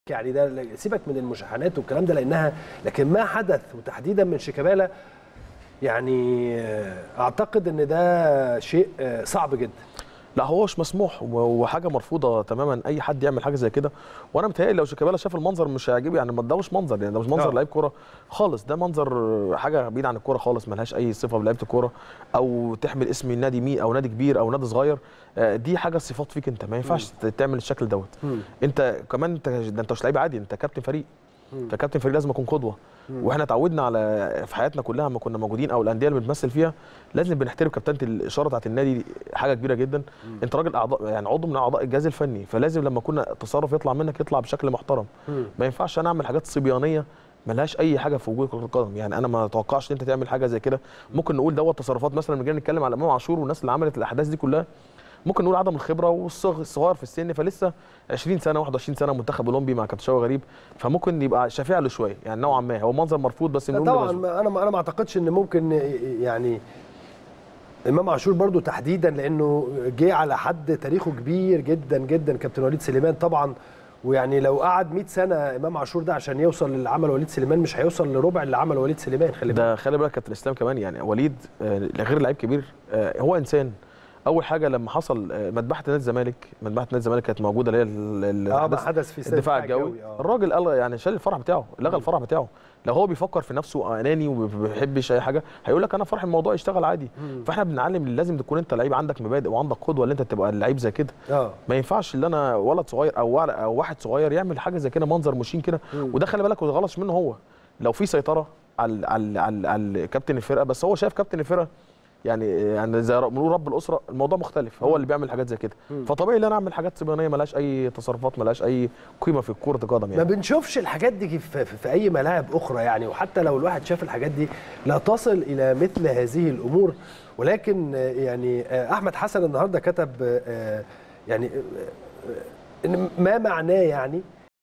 يعني ده سيبك من المشاحنات والكلام ده لانها لكن ما حدث وتحديدا من شيكابالا يعني اعتقد ان ده شيء صعب جدا لا هو مش مسموح وحاجه مرفوضه تماما اي حد يعمل حاجه زي كده وانا متهيألي لو شيكابالا شاف المنظر مش هيعجبه يعني ما ده مش منظر يعني ده مش منظر لعيب كوره خالص ده منظر حاجه بعيد عن الكوره خالص ملهاش اي صفه بلعيبه الكوره او تحمل اسم نادي مي او نادي كبير او نادي صغير دي حاجه صفات فيك انت ما ينفعش تعمل الشكل دوت انت كمان انت ده انت مش لعيب عادي انت كابتن فريق انت كابتن فريق لازم اكون قدوه واحنا اتعودنا على في حياتنا كلها لما كنا موجودين او الانديه اللي بنمثل فيها لازم بنحترم كابتنه الاشاره بتاعت النادي حاجه كبيره جدا مم. انت راجل اعضاء يعني عضو من اعضاء الجهاز الفني فلازم لما كنا تصرف يطلع منك يطلع بشكل محترم مم. ما ينفعش انا اعمل حاجات صبيانيه ملهاش اي حاجه في وجود كره القدم يعني انا ما اتوقعش ان انت تعمل حاجه زي كده ممكن نقول دوت تصرفات مثلا لما جينا نتكلم على امام عاشور والناس اللي عملت الاحداث دي كلها ممكن نقول عدم الخبره والصغار في السن فلسه 20 سنه 21 سنه منتخب اولمبي مع كابتن شوقي غريب فممكن يبقى شفيع له شويه يعني نوعا ما هو منظر مرفوض بس نقول طبعا انا انا ما اعتقدش ان ممكن يعني امام عاشور برضو تحديدا لانه جه على حد تاريخه كبير جدا جدا كابتن وليد سليمان طبعا ويعني لو قعد 100 سنه امام عاشور ده عشان يوصل للي عمل وليد سليمان مش هيوصل لربع اللي عمل وليد سليمان خلي بالك ده خلي بالك كابتن اسلام كمان يعني وليد غير لعيب كبير هو انسان اول حاجه لما حصل مذبحه نادي الزمالك مذبحه نادي الزمالك كانت موجوده اللي هي اه حدث في الدفاع الجوي آه. الراجل قال يعني شال الفرح بتاعه لغى الفرح بتاعه لو هو بيفكر في نفسه اناني وما بيحبش اي حاجه هيقول لك انا فرح الموضوع يشتغل عادي مم. فاحنا بنعلم لازم تكون انت لعيب عندك مبادئ وعندك قدوه اللي انت تبقى لعيب زي كده آه. ما ينفعش ان انا ولد صغير او او واحد صغير يعمل حاجه زي كده منظر مشين كده وده خلي بالك ما غلطش منه هو لو في سيطره على على على, على كابتن الفرقه بس هو شايف كابتن الفرقه يعني يعني زي بنقول رب الاسره الموضوع مختلف هو اللي بيعمل حاجات زي كده فطبيعي ان انا اعمل حاجات صبيانيه ملهاش اي تصرفات ملهاش اي قيمه في كره القدم يعني ما بنشوفش الحاجات دي في, في اي ملاعب اخرى يعني وحتى لو الواحد شاف الحاجات دي لا تصل الى مثل هذه الامور ولكن يعني احمد حسن النهارده كتب يعني ان ما معناه يعني